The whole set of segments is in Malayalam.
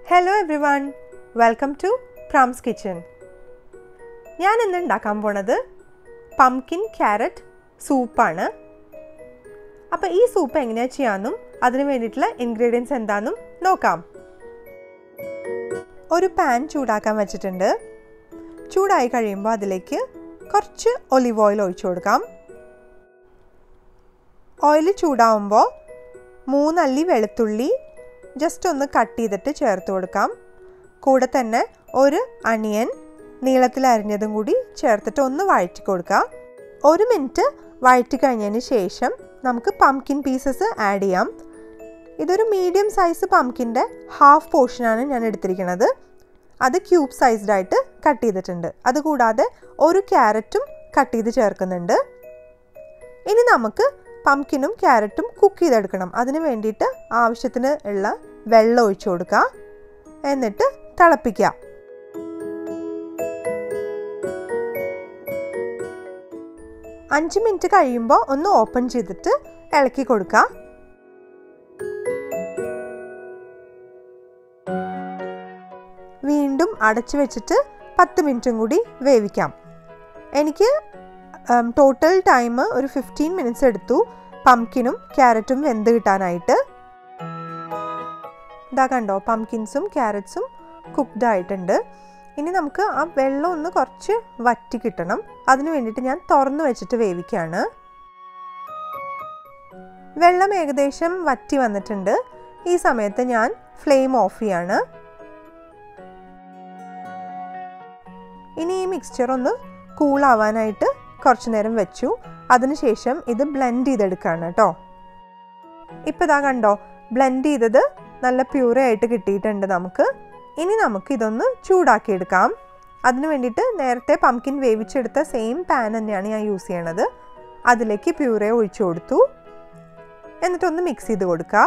hello everyone welcome to Prams kitchen ഞാൻ ഇന്ന് ഉണ്ടാക്കാൻ പോണത് പംകിൻ ക്യാരറ്റ് സൂപ്പാണ് അപ്പോൾ ഈ സൂപ്പ് എങ്ങനെയാണ് ചെയ്യാമെന്നും അതിന് വേണ്ടിയിട്ടുള്ള ഇൻഗ്രീഡിയൻസ് എന്താണെന്നും നോക്കാം ഒരു പാൻ ചൂടാക്കാൻ വെച്ചിട്ടുണ്ട് ചൂടായി കഴിയുമ്പോൾ അതിലേക്ക് കുറച്ച് ഒലിവ് ഓയിൽ ഒഴിച്ചു കൊടുക്കാം ഓയിൽ ചൂടാവുമ്പോൾ മൂന്നല്ലി വെളുത്തുള്ളി ജസ്റ്റ് ഒന്ന് കട്ട് ചെയ്തിട്ട് ചേർത്ത് കൊടുക്കാം കൂടെ തന്നെ ഒരു അണിയൻ നീളത്തിൽ അരിഞ്ഞതും കൂടി ചേർത്തിട്ട് ഒന്ന് വഴറ്റി കൊടുക്കുക ഒരു മിനിറ്റ് വഴറ്റി കഴിഞ്ഞതിന് ശേഷം നമുക്ക് പംകിൻ പീസസ് ആഡ് ചെയ്യാം ഇതൊരു മീഡിയം സൈസ് പംകിൻ്റെ ഹാഫ് പോർഷനാണ് ഞാൻ എടുത്തിരിക്കുന്നത് അത് ക്യൂബ് സൈസ്ഡ് ആയിട്ട് കട്ട് ചെയ്തിട്ടുണ്ട് അതുകൂടാതെ ഒരു ക്യാരറ്റും കട്ട് ചെയ്ത് ചേർക്കുന്നുണ്ട് ഇനി നമുക്ക് പംകിനും ക്യാരറ്റും കുക്ക് ചെയ്തെടുക്കണം അതിന് വേണ്ടിയിട്ട് ആവശ്യത്തിന് ഉള്ള വെള്ളം ഒഴിച്ചു കൊടുക്കുക എന്നിട്ട് തിളപ്പിക്കുക അഞ്ച് മിനിറ്റ് കഴിയുമ്പോൾ ഒന്ന് ഓപ്പൺ ചെയ്തിട്ട് ഇളക്കി കൊടുക്കുക വീണ്ടും അടച്ചു വെച്ചിട്ട് പത്ത് മിനിറ്റും കൂടി വേവിക്കാം എനിക്ക് ടോട്ടൽ ടൈം ഒരു ഫിഫ്റ്റീൻ മിനിറ്റ്സ് എടുത്തു പംകിനും ക്യാരറ്റും വെന്ത് കിട്ടാനായിട്ട് ഇതാ കണ്ടോ പംകിൻസും ക്യാരറ്റ്സും കുക്ക്ഡ് ആയിട്ടുണ്ട് ഇനി നമുക്ക് ആ വെള്ളം ഒന്ന് കുറച്ച് വറ്റി കിട്ടണം അതിന് വേണ്ടിയിട്ട് ഞാൻ തുറന്നു വെച്ചിട്ട് വേവിക്കുകയാണ് വെള്ളം ഏകദേശം വറ്റി വന്നിട്ടുണ്ട് ഈ സമയത്ത് ഞാൻ ഫ്ലെയിം ഓഫ് ചെയ്യാണ് ഇനി ഈ മിക്സ്ചർ ഒന്ന് കൂളാവാനായിട്ട് കുറച്ച് നേരം വെച്ചു അതിനുശേഷം ഇത് ബ്ലെൻഡ് ചെയ്തെടുക്കുകയാണ് കേട്ടോ ഇപ്പോൾ ഇതാ കണ്ടോ ബ്ലെൻഡ് ചെയ്തത് നല്ല പ്യൂറേ ആയിട്ട് കിട്ടിയിട്ടുണ്ട് നമുക്ക് ഇനി നമുക്ക് ഇതൊന്ന് ചൂടാക്കിയെടുക്കാം അതിന് വേണ്ടിയിട്ട് നേരത്തെ പംകിൻ വേവിച്ചെടുത്ത സെയിം പാൻ തന്നെയാണ് ഞാൻ യൂസ് ചെയ്യണത് അതിലേക്ക് പ്യൂറേ ഒഴിച്ചു കൊടുത്തു എന്നിട്ടൊന്ന് മിക്സ് ചെയ്ത് കൊടുക്കുക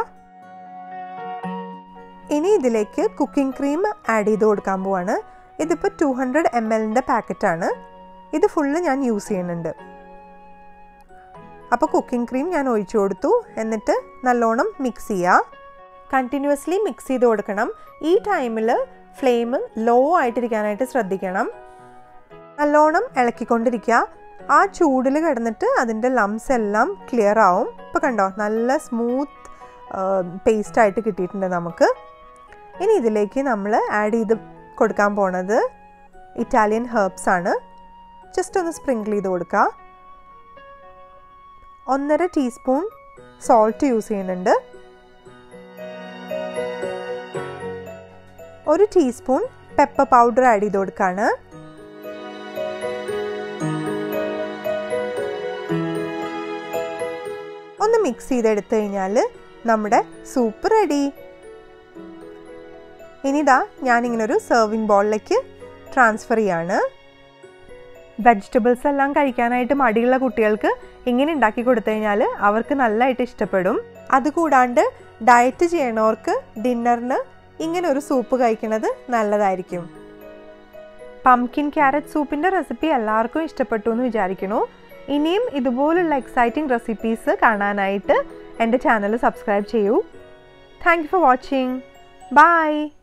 ഇനി ഇതിലേക്ക് കുക്കിംഗ് ക്രീം ആഡ് ചെയ്ത് കൊടുക്കാൻ പോവാണ് ഇതിപ്പോൾ ടു ഹൺഡ്രഡ് എം എല്ലിൻ്റെ പാക്കറ്റാണ് ഇത് ഫുള്ള് ഞാൻ യൂസ് ചെയ്യുന്നുണ്ട് അപ്പോൾ കുക്കിംഗ് ക്രീം ഞാൻ ഒഴിച്ചു കൊടുത്തു എന്നിട്ട് നല്ലോണം മിക്സ് ചെയ്യുക കണ്ടിന്യൂസ്ലി മിക്സ് ചെയ്ത് കൊടുക്കണം ഈ ടൈമിൽ ഫ്ലെയിം ലോ ആയിട്ടിരിക്കാനായിട്ട് ശ്രദ്ധിക്കണം നല്ലോണം ഇളക്കിക്കൊണ്ടിരിക്കുക ആ ചൂടിൽ കിടന്നിട്ട് അതിൻ്റെ ലംസ് എല്ലാം ക്ലിയർ ആവും ഇപ്പോൾ കണ്ടോ നല്ല സ്മൂത്ത് പേസ്റ്റ് ആയിട്ട് കിട്ടിയിട്ടുണ്ട് നമുക്ക് ഇനി ഇതിലേക്ക് നമ്മൾ ആഡ് ചെയ്ത് കൊടുക്കാൻ പോണത് ഇറ്റാലിയൻ ഹെർബ്സ് ആണ് ജസ്റ്റ് ഒന്ന് സ്പ്രിങ്കിൾ ചെയ്ത് കൊടുക്കുക ഒന്നര ടീസ്പൂൺ സോൾട്ട് യൂസ് ചെയ്യുന്നുണ്ട് ഒരു ടീസ്പൂൺ പെപ്പർ പൗഡർ ആഡ് ചെയ്ത് കൊടുക്കുകയാണ് ഒന്ന് മിക്സ് ചെയ്തെടുത്തു കഴിഞ്ഞാൽ നമ്മുടെ സൂപ്പ് റെഡി ഇനിതാ ഞാനിങ്ങനെ ഒരു സെർവിങ് ബോളിലേക്ക് ട്രാൻസ്ഫർ ചെയ്യാണ് വെജിറ്റബിൾസ് എല്ലാം കഴിക്കാനായിട്ട് മടിയുള്ള കുട്ടികൾക്ക് ഇങ്ങനെ ഉണ്ടാക്കി കൊടുത്തു കഴിഞ്ഞാൽ അവർക്ക് നല്ലതായിട്ട് ഇഷ്ടപ്പെടും അതുകൂടാണ്ട് ഡയറ്റ് ചെയ്യണവർക്ക് ഡിന്നറിന് ഇങ്ങനെ ഒരു സൂപ്പ് കഴിക്കുന്നത് നല്ലതായിരിക്കും പംകിൻ ക്യാരറ്റ് സൂപ്പിൻ്റെ റെസിപ്പി എല്ലാവർക്കും ഇഷ്ടപ്പെട്ടു എന്ന് വിചാരിക്കുന്നു ഇനിയും ഇതുപോലുള്ള എക്സൈറ്റിംഗ് റെസിപ്പീസ് കാണാനായിട്ട് എൻ്റെ ചാനൽ സബ്സ്ക്രൈബ് ചെയ്യൂ thank you for watching by